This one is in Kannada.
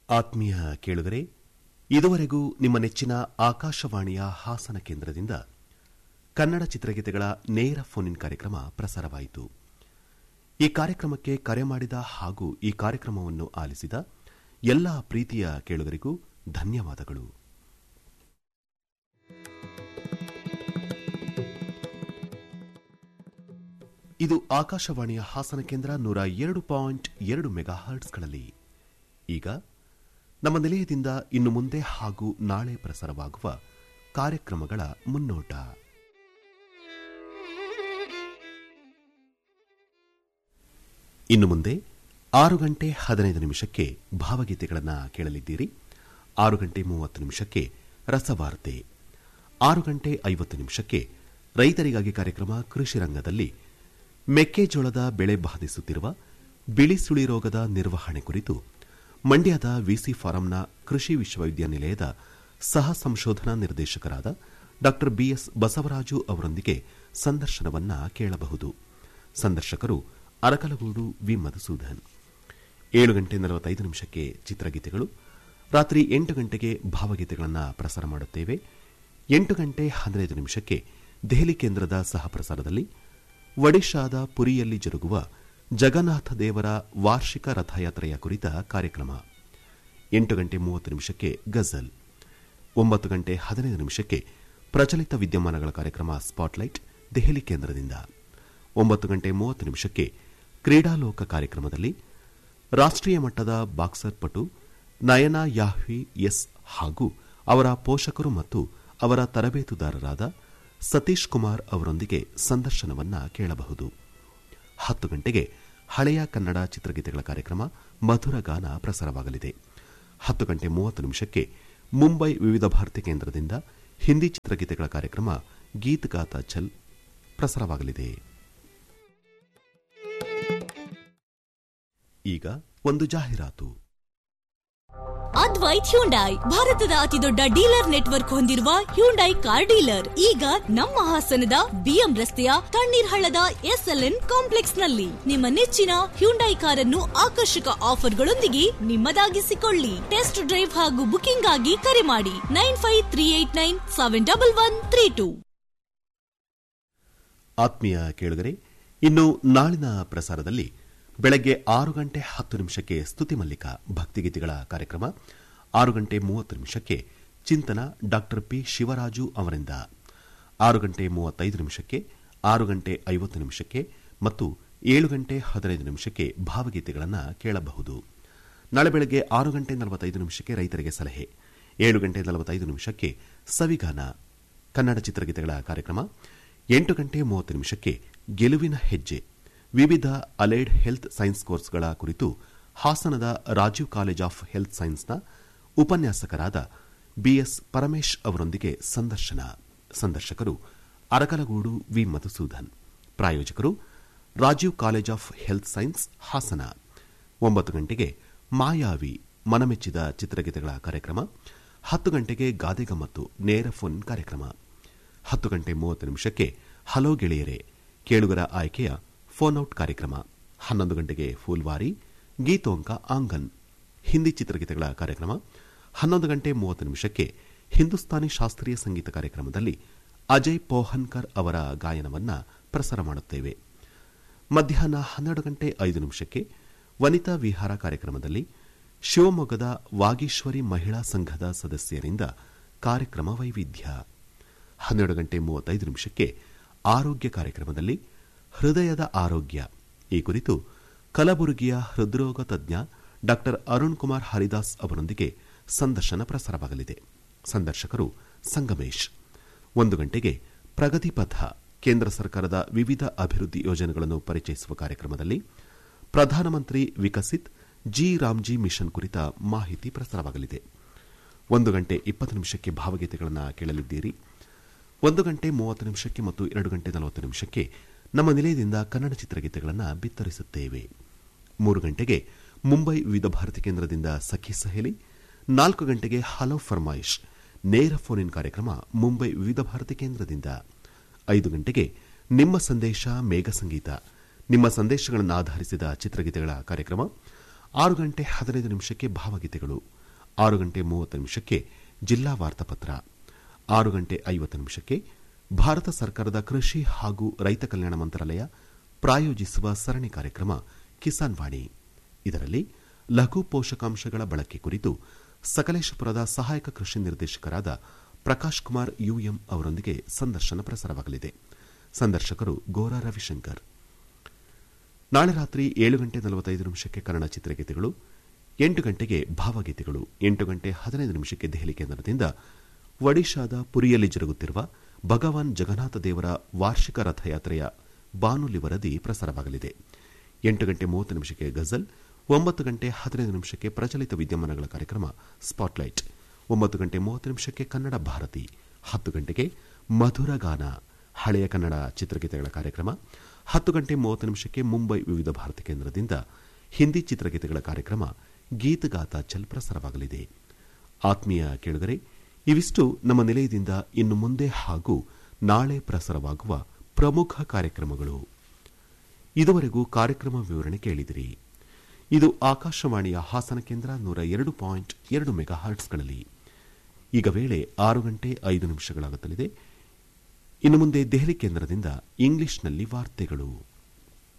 ಆತ್ಮೀಯ ಕೇಳುಗರೆ ಇದುವರೆಗೂ ನಿಮ್ಮ ನೆಚ್ಚಿನ ಆಕಾಶವಾಣಿಯ ಹಾಸನ ಕೇಂದ್ರದಿಂದ ಕನ್ನಡ ಚಿತ್ರಗೀತೆಗಳ ನೇರ ಫೋನ್ ಇನ್ ಕಾರ್ಯಕ್ರಮ ಪ್ರಸಾರವಾಯಿತು ಈ ಕಾರ್ಯಕ್ರಮಕ್ಕೆ ಕರೆ ಮಾಡಿದ ಹಾಗೂ ಈ ಕಾರ್ಯಕ್ರಮವನ್ನು ಆಲಿಸಿದ ಎಲ್ಲ ಪ್ರೀತಿಯ ಕೇಳುಗರಿಗೂ ಧನ್ಯವಾದಗಳು ಇದು ಆಕಾಶವಾಣಿಯ ಹಾಸನ ಕೇಂದ್ರ ನೂರ ಎರಡು ಪಾಯಿಂಟ್ ಎರಡು ಮೆಗಾ ಹರ್ಟ್ಸ್ಗಳಲ್ಲಿ ಈಗ ನಮ್ಮ ನಿಲಯದಿಂದ ಇನ್ನು ಮುಂದೆ ಹಾಗೂ ನಾಳೆ ಪ್ರಸಾರವಾಗುವ ಕಾರ್ಯಕ್ರಮಗಳ ಮುನ್ನೋಟ ಇನ್ನು ಮುಂದೆ ಆರು ಗಂಟೆ ಹದಿನೈದು ನಿಮಿಷಕ್ಕೆ ಭಾವಗೀತೆಗಳನ್ನು ಕೇಳಲಿದ್ದೀರಿ ಆರು ಗಂಟೆ ಮೂವತ್ತು ನಿಮಿಷಕ್ಕೆ ರಸವಾರ್ತೆ ಆರು ಗಂಟೆ ಐವತ್ತು ನಿಮಿಷಕ್ಕೆ ರೈತರಿಗಾಗಿ ಕಾರ್ಯಕ್ರಮ ಕೃಷಿ ರಂಗದಲ್ಲಿ ಮೆಕ್ಕೆಜೋಳದ ಬೆಳೆ ಬಾಧಿಸುತ್ತಿರುವ ಬಿಳಿ ಸುಳಿ ರೋಗದ ನಿರ್ವಹಣೆ ಕುರಿತು ಮಂಡ್ಯದ ವಿಸಿ ಫಾರಂನ ಕೃಷಿ ವಿಶ್ವವಿದ್ಯಾನಿಲಯದ ಸಹ ಸಂಶೋಧನಾ ನಿರ್ದೇಶಕರಾದ ಡಾ ಬಿಎಸ್ ಬಸವರಾಜು ಅವರೊಂದಿಗೆ ಸಂದರ್ಶನವನ್ನ ಕೇಳಬಹುದು ಸಂದರ್ಶಕರು ಅರಕಲಗೂಡು ವಿ ಮಧುಸೂದನ್ ಏಳು ಗಂಟೆ ನಲವತ್ತೈದು ನಿಮಿಷಕ್ಕೆ ಚಿತ್ರಗೀತೆಗಳು ರಾತ್ರಿ ಎಂಟು ಗಂಟೆಗೆ ಭಾವಗೀತೆಗಳನ್ನು ಪ್ರಸಾರ ಮಾಡುತ್ತೇವೆ ಎಂಟು ಗಂಟೆ ಹದಿನೈದು ನಿಮಿಷಕ್ಕೆ ದೆಹಲಿ ಕೇಂದ್ರದ ಸಹ ಪ್ರಸಾರದಲ್ಲಿ ಒಡಿಶಾದ ಪುರಿಯಲ್ಲಿ ಜರುಗುವ ಜಗನ್ನಾಥ ದೇವರ ವಾರ್ಷಿಕ ರಥಯಾತ್ರೆಯ ಕುರಿತ ಕಾರ್ಯಕ್ರಮ ಎಂಟು ಗಂಟೆ ಮೂವತ್ತು ನಿಮಿಷಕ್ಕೆ ಗಜಲ್ ಒಂಬತ್ತು ಗಂಟೆ ಹದಿನೈದು ನಿಮಿಷಕ್ಕೆ ಪ್ರಚಲಿತ ವಿದ್ಯಮಾನಗಳ ಕಾರ್ಯಕ್ರಮ ಸ್ಪಾಟ್ಲೈಟ್ ದೆಹಲಿ ಕೇಂದ್ರದಿಂದ ಒಂಬತ್ತು ಗಂಟೆ ಮೂವತ್ತು ನಿಮಿಷಕ್ಕೆ ಕ್ರೀಡಾಲೋಕ ಕಾರ್ಯಕ್ರಮದಲ್ಲಿ ರಾಷ್ಟ್ರೀಯ ಮಟ್ಟದ ಬಾಕ್ಸರ್ ಪಟು ನಯನಾ ಯಾಹ್ವಿ ಎಸ್ ಹಾಗೂ ಅವರ ಪೋಷಕರು ಮತ್ತು ಅವರ ತರಬೇತುದಾರರಾದ ಸತೀಶ್ ಕುಮಾರ್ ಅವರೊಂದಿಗೆ ಸಂದರ್ಶನವನ್ನ ಕೇಳಬಹುದು ಹತ್ತು ಗಂಟೆಗೆ ಹಳೆಯ ಕನ್ನಡ ಚಿತ್ರಗೀತೆಗಳ ಕಾರ್ಯಕ್ರಮ ಮಧುರ ಗಾನ ಪ್ರಸಾರವಾಗಲಿದೆ ಹತ್ತು ಗಂಟೆ ಮೂವತ್ತು ನಿಮಿಷಕ್ಕೆ ಮುಂಬೈ ವಿವಿಧ ಭಾರತಿ ಕೇಂದ್ರದಿಂದ ಹಿಂದಿ ಚಿತ್ರಗೀತೆಗಳ ಕಾರ್ಯಕ್ರಮ ಗೀತ್ ಗಾತಾ ಛಲ್ ಪ್ರಸಾರವಾಗಲಿದೆ ಈಗ ಒಂದು ಜಾಹೀರಾತು ಅದ್ವೈತ್ ಹ್ಯುಂಡೈ ಭಾರತದ ಅತಿದೊಡ್ಡ ಡೀಲರ್ ನೆಟ್ವರ್ಕ್ ಹೊಂದಿರುವ ಹ್ಯುಂಡೈ ಕಾರ್ ಡೀಲರ್ ಈಗ ನಮ್ಮ ಹಾಸನದ ಬಿಎಂ ರಸ್ತೆಯ ತಣ್ಣೀರ್ ಹಳ್ಳದ ಎಸ್ಎಲ್ಎನ್ ಕಾಂಪ್ಲೆಕ್ಸ್ ನಲ್ಲಿ ನಿಮ್ಮ ನೆಚ್ಚಿನ ಹ್ಯುಂಡೈ ಕಾರನ್ನು ಆಕರ್ಷಕ ಆಫರ್ಗಳೊಂದಿಗೆ ನಿಮ್ಮದಾಗಿಸಿಕೊಳ್ಳಿ ಟೆಸ್ಟ್ ಡ್ರೈವ್ ಹಾಗೂ ಬುಕಿಂಗ್ ಆಗಿ ಕರೆ ಮಾಡಿ nine five three eight nine seven double one three two ಆತ್ಮೀಯ ಕೇಳುಗರೆ ಇನ್ನು ನಾಳಿನ ಪ್ರಸಾರದಲ್ಲಿ ಬೆಳಗ್ಗೆ ಆರು ಗಂಟೆ ಹತ್ತು ನಿಮಿಷಕ್ಕೆ ಸ್ತುತಿ ಮಲ್ಲಿಕ ಭಕ್ತಿಗೀತೆಗಳ ಕಾರ್ಯಕ್ರಮ ಆರು ಗಂಟೆ ಮೂವತ್ತು ನಿಮಿಷಕ್ಕೆ ಚಿಂತನ ಡಾ ಪಿ ಶಿವರಾಜು ಅವರಿಂದ ಆರು ಗಂಟೆ ಮೂವತ್ತೈದು ನಿಮಿಷಕ್ಕೆ ಆರು ಗಂಟೆ ಐವತ್ತು ನಿಮಿಷಕ್ಕೆ ಮತ್ತು ಏಳು ಗಂಟೆ ಹದಿನೈದು ನಿಮಿಷಕ್ಕೆ ಭಾವಗೀತೆಗಳನ್ನು ಕೇಳಬಹುದು ನಾಳೆ ಬೆಳಗ್ಗೆ ಆರು ಗಂಟೆ ನಲವತ್ತೈದು ನಿಮಿಷಕ್ಕೆ ರೈತರಿಗೆ ಸಲಹೆ ಏಳು ಗಂಟೆ ನಲವತ್ತೈದು ನಿಮಿಷಕ್ಕೆ ಸವಿಗಾನ ಕನ್ನಡ ಚಿತ್ರಗೀತೆಗಳ ಕಾರ್ಯಕ್ರಮ ಎಂಟು ಗಂಟೆ ಮೂವತ್ತು ನಿಮಿಷಕ್ಕೆ ಗೆಲುವಿನ ಹೆಜ್ಜೆ ವಿವಿಧ ಅಲೈಡ್ ಹೆಲ್ತ್ ಸೈನ್ಸ್ ಕೋರ್ಸ್ಗಳ ಕುರಿತು ಹಾಸನದ ರಾಜೀವ್ ಕಾಲೇಜ್ ಆಫ್ ಹೆಲ್ತ್ ಸೈನ್ಸ್ನ ಉಪನ್ಯಾಸಕರಾದ ಬಿಎಸ್ ಪರಮೇಶ್ ಅವರೊಂದಿಗೆ ಸಂದರ್ಶನ ಸಂದರ್ಶಕರು ಅರಕಲಗೂಡು ವಿ ಮಧುಸೂದನ್ ಪ್ರಾಯೋಜಕರು Rajiv college of health science Hassan ಒಂಬತ್ತು ಗಂಟೆಗೆ ಮಾಯಾವಿ ಮನಮೆಚ್ಚಿದ ಚಿತ್ರಗೀತೆಗಳ ಕಾರ್ಯಕ್ರಮ ಹತ್ತು ಗಂಟೆಗೆ ಗಾದೆಗಮ್ಮತ್ತು ನೇರ ಫೋನ್ ಕಾರ್ಯಕ್ರಮ ಹತ್ತು ಗಂಟೆ ಮೂವತ್ತು ನಿಮಿಷಕ್ಕೆ ಹಲೋ ಗೆಳೆಯರೆ ಕೇಳುಗರ ಆಯ್ಕೆಯ ಫೋನ್ ಔಟ್ ಕಾರ್ಯಕ್ರಮ ಹನ್ನೊಂದು ಗಂಟೆಗೆ ಫೂಲ್ವಾರಿ ಗೀತೋಂಕ ಆಂಗನ್ ಹಿಂದಿ ಚಿತ್ರಗೀತೆಗಳ ಕಾರ್ಯಕ್ರಮ ಹನ್ನೊಂದು ಗಂಟೆ ಮೂವತ್ತು ನಿಮಿಷಕ್ಕೆ ಹಿಂದೂಸ್ತಾನಿ ಶಾಸ್ತ್ರೀಯ ಸಂಗೀತ ಕಾರ್ಯಕ್ರಮದಲ್ಲಿ ಅಜಯ್ ಪೋಹನ್ಕರ್ ಅವರ ಗಾಯನವನ್ನ ಪ್ರಸಾರ ಮಾಡುತ್ತೇವೆ ಮಧ್ಯಾಹ್ನ ಹನ್ನೆರಡು ಗಂಟೆ ಐದು ನಿಮಿಷಕ್ಕೆ ವನಿತಾ ವಿಹಾರ ಕಾರ್ಯಕ್ರಮದಲ್ಲಿ ಶಿವಮೊಗ್ಗದ ವಾಗೀಶ್ವರಿ ಮಹಿಳಾ ಸಂಘದ ಸದಸ್ಯರಿಂದ ಕಾರ್ಯಕ್ರಮ ವೈವಿಧ್ಯ ಹನ್ನೆರಡು ಗಂಟೆ ಮೂವತ್ತೈದು ನಿಮಿಷಕ್ಕೆ ಆರೋಗ್ಯ ಕಾರ್ಯಕ್ರಮದಲ್ಲಿ ಹೃದಯದ ಆರೋಗ್ಯ ಈ ಕುರಿತು ಕಲಬುರಗಿಯ ಹೃದ್ರೋಗ ತಜ್ಞ ಡಾ ಅರುಣ್ ಕುಮಾರ್ ಹರಿದಾಸ್ ಅವರೊಂದಿಗೆ ಸಂದರ್ಶನ ಪ್ರಸಾರವಾಗಲಿದೆ ಸಂದರ್ಶಕರು ಸಂಗಮೇಶ್ ಒಂದು ಗಂಟೆಗೆ ಪ್ರಗತಿ ಪಥ ಕೇಂದ್ರ ಸರ್ಕಾರದ ವಿವಿಧ ಅಭಿವೃದ್ಧಿ ಯೋಜನೆಗಳನ್ನು ಪರಿಚಯಿಸುವ ಕಾರ್ಯಕ್ರಮದಲ್ಲಿ ಪ್ರಧಾನಮಂತ್ರಿ ವಿಕಸಿತ್ ಜಿ ರಾಮ್ಜಿ ಮಿಷನ್ ಕುರಿತ ಮಾಹಿತಿ ಪ್ರಸಾರವಾಗಲಿದೆ ಒಂದು ಗಂಟೆ ಇಪ್ಪತ್ತು ನಿಮಿಷಕ್ಕೆ ಭಾವಗೀತೆಗಳನ್ನು ಕೇಳಲಿದ್ದೀರಿ ಒಂದು ಗಂಟೆ ಮೂವತ್ತು ನಿಮಿಷಕ್ಕೆ ಮತ್ತು ಎರಡು ಗಂಟೆ ನಲವತ್ತು ನಿಮಿಷಕ್ಕೆ ನಮ್ಮ ನಿಲಯದಿಂದ ಕನ್ನಡ ಚಿತ್ರಗೀತೆಗಳನ್ನು ಬಿತ್ತರಿಸುತ್ತೇವೆ ಮೂರು ಗಂಟೆಗೆ ಮುಂಬೈ ವಿವಿಧ ಭಾರತಿ ಕೇಂದ್ರದಿಂದ ಸಖಿ ಸಹೇಲಿ ನಾಲ್ಕು ಗಂಟೆಗೆ ಹಲೋ ಫರ್ಮಾಯಿಶ್ ನೇರ ಫೋನ್ ಇನ್ ಕಾರ್ಯಕ್ರಮ ಮುಂಬೈ ವಿವಿಧ ಭಾರತಿ ಕೇಂದ್ರದಿಂದ ಐದು ಗಂಟೆಗೆ ನಿಮ್ಮ ಸಂದೇಶ ಮೇಘ ಸಂಗೀತ ನಿಮ್ಮ ಸಂದೇಶಗಳನ್ನು ಆಧರಿಸಿದ ಚಿತ್ರಗೀತೆಗಳ ಕಾರ್ಯಕ್ರಮ ಆರು ಗಂಟೆ ಹದಿನೈದು ನಿಮಿಷಕ್ಕೆ ಭಾವಗೀತೆಗಳು ಆರು ಗಂಟೆ ಮೂವತ್ತು ನಿಮಿಷಕ್ಕೆ ಜಿಲ್ಲಾ ವಾರ್ತಾಪತ್ರ ಆರು ಗಂಟೆ ಐವತ್ತು ನಿಮಿಷಕ್ಕೆ ಭಾರತ ಸರ್ಕಾರದ ಕೃಷಿ ಹಾಗೂ ರೈತ ಕಲ್ಯಾಣ ಮಂತ್ರಾಲಯ ಪ್ರಾಯೋಜಿಸುವ ಸರಣಿ ಕಾರ್ಯಕ್ರಮ ಕಿಸಾನ್ ವಾಣಿ ಇದರಲ್ಲಿ ಲಘು ಪೋಷಕಾಂಶಗಳ ಬಳಕೆ ಕುರಿತು ಸಕಲೇಶಪುರದ ಸಹಾಯಕ ಕೃಷಿ ನಿರ್ದೇಶಕರಾದ ಪ್ರಕಾಶ್ ಕುಮಾರ್ ಯುಎಂ ಅವರೊಂದಿಗೆ ಸಂದರ್ಶನ ಪ್ರಸಾರವಾಗಲಿದೆ ಸಂದರ್ಶಕರು ಗೋರಾ ರವಿಶಂಕರ್ ನಾಳೆ ರಾತ್ರಿ ಏಳು ಗಂಟೆ ನಲವತ್ತೈದು ನಿಮಿಷಕ್ಕೆ ಕನ್ನಡ ಚಿತ್ರಗೀತೆಗಳು ಎಂಟು ಗಂಟೆಗೆ ಭಾವಗೀತೆಗಳು ಎಂಟು ಗಂಟೆ ಹದಿನೈದು ನಿಮಿಷಕ್ಕೆ ದೆಹಲಿ ಕೇಂದ್ರದಿಂದ ಒಡಿಶಾದ ಪುರಿಯಲ್ಲಿ ಜರುಗುತ್ತಿರುವ ಭಗವಾನ್ ಜಗನ್ನಾಥ ದೇವರ ವಾರ್ಷಿಕ ರಥಯಾತ್ರೆಯ ಬಾನುಲಿ ವರದಿ ಪ್ರಸಾರವಾಗಲಿದೆ ಎಂಟು ಗಂಟೆ ಮೂವತ್ತು ನಿಮಿಷಕ್ಕೆ ಗಜಲ್ ಒಂಬತ್ತು ಗಂಟೆ ಹದಿನೈದು ನಿಮಿಷಕ್ಕೆ ಪ್ರಚಲಿತ ವಿದ್ಯಮಾನಗಳ ಕಾರ್ಯಕ್ರಮ ಸ್ಪಾಟ್ಲೈಟ್ ಒಂಬತ್ತು ಗಂಟೆ ಮೂವತ್ತು ನಿಮಿಷಕ್ಕೆ ಕನ್ನಡ ಭಾರತಿ ಹತ್ತು ಗಂಟೆಗೆ ಮಧುರ ಗಾನ ಹಳೆಯ ಕನ್ನಡ ಚಿತ್ರಗೀತೆಗಳ ಕಾರ್ಯಕ್ರಮ ಹತ್ತು ಗಂಟೆ ಮೂವತ್ತು ನಿಮಿಷಕ್ಕೆ ಮುಂಬೈ ವಿವಿಧ ಭಾರತಿ ಕೇಂದ್ರದಿಂದ ಹಿಂದಿ ಚಿತ್ರಗೀತೆಗಳ ಕಾರ್ಯಕ್ರಮ ಗೀತಗಾತ ಚಲ್ ಪ್ರಸಾರವಾಗಲಿದೆ ಆತ್ಮೀಯ ಕೇಳುಗರೆ ಇವಿಷ್ಟು ನಮ್ಮ ನಿಲಯದಿಂದ ಇನ್ನು ಮುಂದೆ ಹಾಗೂ ನಾಳೆ ಪ್ರಸಾರವಾಗುವ ಪ್ರಮುಖ ಕಾರ್ಯಕ್ರಮಗಳು ಇದುವರೆಗೂ ಕಾರ್ಯಕ್ರಮ ವಿವರಣೆ ಕೇಳಿದಿರಿ ಇದು ಆಕಾಶವಾಣಿಯ ಹಾಸನ ಕೇಂದ್ರ ನೂರ ಎರಡು ಪಾಯಿಂಟ್ ಎರಡು ಮೆಗಾ ಹರ್ಟ್ಸ್ಗಳಲ್ಲಿ ಈಗ ವೇಳೆ ಆರು ಗಂಟೆ ಐದು ನಿಮಿಷಗಳಾಗುತ್ತಲಿದೆ ಇನ್ನು ಮುಂದೆ ದೆಹಲಿ ಕೇಂದ್ರದಿಂದ ಇಂಗ್ಲಿಷ್ನಲ್ಲಿ ವಾರ್ತೆಗಳು